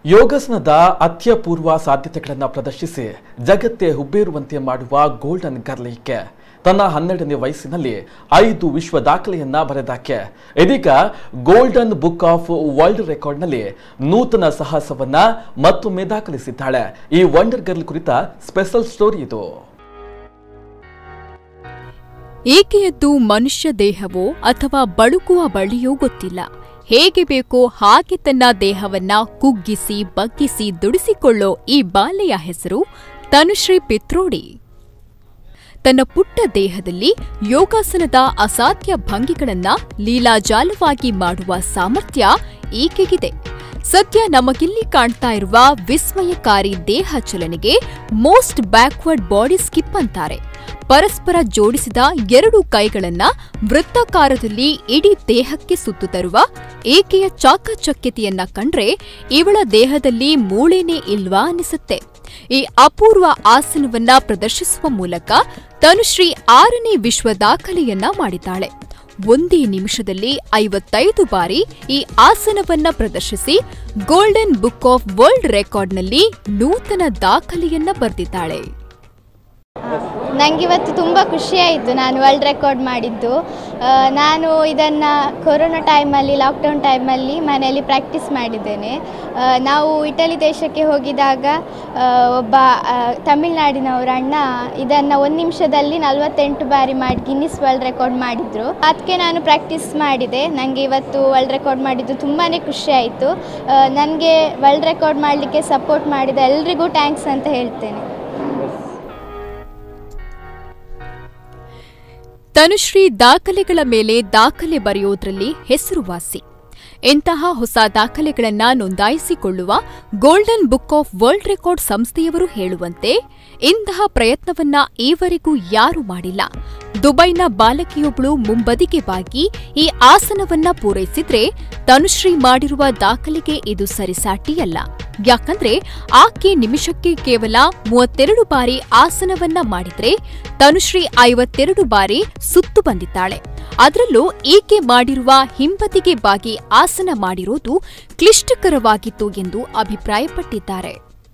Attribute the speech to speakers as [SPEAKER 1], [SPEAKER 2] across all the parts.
[SPEAKER 1] ಯೋಗಾಸನದ ಅತ್ಯಪೂರ್ವ ಸಾಧ್ಯತೆಗಳನ್ನು ಪ್ರದರ್ಶಿಸಿ ಜಗತ್ತೇ ಹುಬ್ಬೇರುವಂತೆ ಮಾಡುವ ಗೋಲ್ಡನ್ ಗರ್ಲ್ ಈಕೆ ತನ್ನ ಹನ್ನೆರಡನೇ ವಯಸ್ಸಿನಲ್ಲಿ ಐದು ವಿಶ್ವ ದಾಖಲೆಯನ್ನ ಬರೆದಾಕೆ ಇದೀಗ ಗೋಲ್ಡನ್ ಬುಕ್ ಆಫ್ ವರ್ಲ್ಡ್ ರೆಕಾರ್ಡ್ನಲ್ಲಿ ನೂತನ ಸಾಹಸವನ್ನ ಮತ್ತೊಮ್ಮೆ ದಾಖಲಿಸಿದ್ದಾಳೆ ಈ ವಂಡರ್ ಗರ್ಲ್ ಕುರಿತ ಸ್ಪೆಷಲ್ ಸ್ಟೋರಿ ಇದು
[SPEAKER 2] ಈಕೆಯದ್ದು ಮನುಷ್ಯ ದೇಹವೋ ಅಥವಾ ಬಳುಕುವ ಬಳ್ಳಿಯೋ ಗೊತ್ತಿಲ್ಲ ಹೇಗೆ ಬೇಕೋ ಹಾಗೆ ತನ್ನ ದೇಹವನ್ನ ಕುಗ್ಗಿಸಿ ಬಗ್ಗಿಸಿ ದುಡಿಸಿಕೊಳ್ಳೋ ಈ ಬಾಲೆಯ ಹೆಸರು ತನುಶ್ರೀ ಪಿತ್ರೋಡಿ ತನ್ನ ಪುಟ್ಟ ದೇಹದಲ್ಲಿ ಯೋಗಾಸನದ ಅಸಾಧ್ಯ ಭಂಗಿಗಳನ್ನ ಲೀಲಾಜಾಲವಾಗಿ ಮಾಡುವ ಸಾಮರ್ಥ್ಯ ಈಕೆಗಿದೆ ಸದ್ಯ ನಮಗಿಲ್ಲಿ ಕಾಣ್ತಾ ಇರುವ ವಿಸ್ಮಯಕಾರಿ ದೇಹ ಚಲನೆಗೆ ಮೋಸ್ಟ್ ಬ್ಯಾಕ್ವರ್ಡ್ ಬಾಡಿ ಸ್ಕಿಪ್ ಅಂತಾರೆ ಪರಸ್ಪರ ಜೋಡಿಸಿದ ಎರಡು ಕೈಗಳನ್ನ ವೃತ್ತಾಕಾರದಲ್ಲಿ ಇಡೀ ದೇಹಕ್ಕೆ ಸುತ್ತು ತರುವ ಏಕೆಯ ಚಾಕಚಕ್ಯತೆಯನ್ನ ಕಂಡ್ರೆ ಇವಳ ದೇಹದಲ್ಲಿ ಮೂಳೆನೇ ಇಲ್ವಾ ಅನಿಸುತ್ತೆ ಈ ಅಪೂರ್ವ ಆಸನವನ್ನ ಪ್ರದರ್ಶಿಸುವ ಮೂಲಕ ತನುಶ್ರೀ ಆರನೇ ವಿಶ್ವ ದಾಖಲೆಯನ್ನ ಮಾಡಿದ್ದಾಳೆ ಒಂದೇ ನಿಮಿಷದಲ್ಲಿ ಐವತ್ತೈದು ಬಾರಿ ಈ ಆಸನವನ್ನ ಪ್ರದರ್ಶಿಸಿ ಗೋಲ್ಡನ್ ಬುಕ್ ಆಫ್ ವರ್ಲ್ಡ್ ರೆಕಾರ್ಡ್ನಲ್ಲಿ ನೂತನ ದಾಖಲೆಯನ್ನ ಬರೆದಿದ್ದಾಳೆ
[SPEAKER 3] ನನಗಿವತ್ತು ತುಂಬ ಖುಷಿಯಾಯಿತು ನಾನು ವರ್ಲ್ಡ್ ರೆಕಾರ್ಡ್ ಮಾಡಿದ್ದು ಆ, ನಾನು ಇದನ್ನು ಕೊರೋನಾ ಟೈಮಲ್ಲಿ ಲಾಕ್ಡೌನ್ ಟೈಮಲ್ಲಿ ಮನೆಯಲ್ಲಿ ಪ್ರಾಕ್ಟೀಸ್ ಮಾಡಿದ್ದೇನೆ ಆ, ನಾವು ಇಟಲಿ ದೇಶಕ್ಕೆ ಹೋಗಿದಾಗ ಆ, ಒಬ್ಬ ಆ, ತಮಿಳ್ನಾಡಿನವರ ಅಣ್ಣ ಇದನ್ನು ಒಂದು ನಿಮಿಷದಲ್ಲಿ ನಲವತ್ತೆಂಟು ಬಾರಿ ಮಾಡಿ ಗಿನ್ನಿಸ್ ವರ್ಲ್ಡ್ ರೆಕಾರ್ಡ್ ಮಾಡಿದರು ಅದಕ್ಕೆ ನಾನು ಪ್ರಾಕ್ಟೀಸ್ ಮಾಡಿದೆ ನನಗೆ ಇವತ್ತು ವರ್ಲ್ಡ್ ರೆಕಾರ್ಡ್ ಮಾಡಿದ್ದು ತುಂಬಾ ಖುಷಿಯಾಯಿತು ನನಗೆ ವರ್ಲ್ಡ್ ರೆಕಾರ್ಡ್ ಮಾಡಲಿಕ್ಕೆ ಸಪೋರ್ಟ್ ಮಾಡಿದ ಎಲ್ರಿಗೂ ಟ್ಯಾಂಕ್ಸ್ ಅಂತ ಹೇಳ್ತೇನೆ
[SPEAKER 2] ತನುಶ್ರೀ ದಾಖಲೆಗಳ ಮೇಲೆ ದಾಖಲೆ ಬರೆಯೋದ್ರಲ್ಲಿ ಹೆಸರುವಾಸಿ ಇಂತಹ ಹೊಸ ದಾಖಲೆಗಳನ್ನ ನೋಂದಾಯಿಸಿಕೊಳ್ಳುವ golden book of world record ಸಂಸ್ಥೆಯವರು ಹೇಳುವಂತೆ ಇಂತಹ ಪ್ರಯತ್ನವನ್ನ ಈವರೆಗೂ ಯಾರೂ ಮಾಡಿಲ್ಲ ದುಬೈನ ಬಾಲಕಿಯೊಬ್ಬಳು ಮುಂಬದಿಗೆ ಬಾಗಿ ಈ ಆಸನವನ್ನ ಪೂರೈಸಿದ್ರೆ ತನುಶ್ರೀ ಮಾಡಿರುವ ದಾಖಲೆಗೆ ಇದು ಸರಿಸಾಟಿಯಲ್ಲ ಯಾಕಂದ್ರೆ ಆಕೆ ನಿಮಿಷಕ್ಕೆ ಕೇವಲ ಮೂವತ್ತೆರಡು ಬಾರಿ ಆಸನವನ್ನ ಮಾಡಿದ್ರೆ ತನುಶ್ರೀ ಐವತ್ತೆರಡು ಬಾರಿ ಸುತ್ತು ಬಂದಿದ್ದಾಳೆ ಅದರಲ್ಲೂ ಈಕೆ ಮಾಡಿರುವ ಹಿಂಬದಿಗೆ ಬಾಗಿ ಆಸನ ಮಾಡಿರೋದು ಕ್ಲಿಷ್ಟಕರವಾಗಿತ್ತು ಎಂದು ಅಭಿಪ್ರಾಯಪಟ್ಟಿದ್ದಾರೆ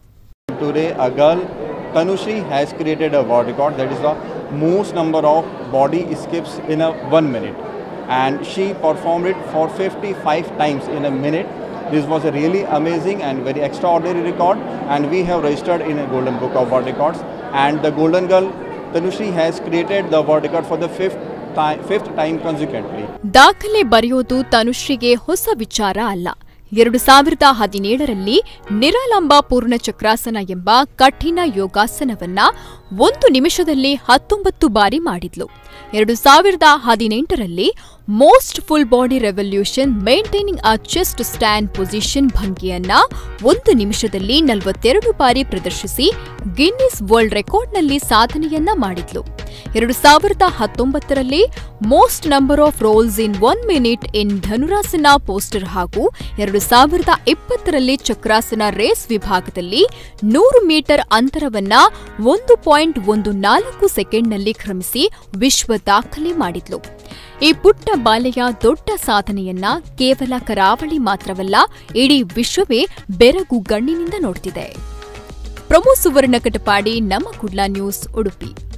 [SPEAKER 4] Today, a girl, Tanushri, has created a world record that is the most number of body skips in a one minute. And she performed it for 55 times in a minute. This was a really amazing and very extraordinary record. And we have registered in a Golden Book of World Records. And the Golden Girl, Tanushri, has created the world record for the fifth time, fifth time consequently.
[SPEAKER 2] ದಾಖಲೆ ಬರೆಯೋದು ತನುಶ್ರೀಗೆ ಹೊಸ ವಿಚಾರ ಅಲ್ಲ ಎರಡು ಸಾವಿರದ ಹದಿನೇಳರಲ್ಲಿ ನಿರಾಲಂಬ ಪೂರ್ಣ ಚಕ್ರಾಸನ ಎಂಬ ಕಠಿಣ ಯೋಗಾಸನವನ್ನ ಒಂದು ನಿಮಿಷದಲ್ಲಿ ಹತ್ತೊಂಬತ್ತು ಬಾರಿ ಮಾಡಿದ್ಲು ಎರಡು ಸಾವಿರದ ಹದಿನೆಂಟರಲ್ಲಿ most full body revolution maintaining a chest stand position ಭಂಗಿಯನ್ನ ಒಂದು ನಿಮಿಷದಲ್ಲಿ ನಲವತ್ತೆರಡು ಬಾರಿ ಪ್ರದರ್ಶಿಸಿ ಗಿನ್ನಿಸ್ ವರ್ಲ್ಡ್ ರೆಕಾರ್ಡ್ನಲ್ಲಿ ಸಾಧನೆಯನ್ನ ಮಾಡಿದ್ಲು ಎರಡು ಸಾವಿರದ ಹತ್ತೊಂಬತ್ತರಲ್ಲಿ most number of rolls in one minute in dhanurasana posture ಹಾಗೂ ಎರಡು ಸಾವಿರದ ಇಪ್ಪತ್ತರಲ್ಲಿ ಚಕ್ರಾಸನ ರೇಸ್ ವಿಭಾಗದಲ್ಲಿ ನೂರು ಮೀಟರ್ ಅಂತರವನ್ನ ಒಂದು ಪಾಯಿಂಟ್ ಒಂದು ನಾಲ್ಕು ಸೆಕೆಂಡ್ನಲ್ಲಿ ಕ್ರಮಿಸಿ ವಿಶ್ವ ದಾಖಲೆ ಮಾಡಿದ್ಲು ಈ ಪುಟ್ಟ ಬಾಲೆಯ ದೊಡ್ಡ ಸಾಧನೆಯನ್ನ ಕೇವಲ ಕರಾವಳಿ ಮಾತ್ರವಲ್ಲ ಇಡೀ ವಿಶ್ವವೇ ಬೆರಗು ಗಣ್ಣಿನಿಂದ ನೋಡ್ತಿದೆ ಪ್ರಮೋ ಸುವರ್ಣ ಕಟಪಾಡಿ ನಮ್ಮ ಕುಡ್ಲಾ ನ್ಯೂಸ್ ಉಡುಪಿ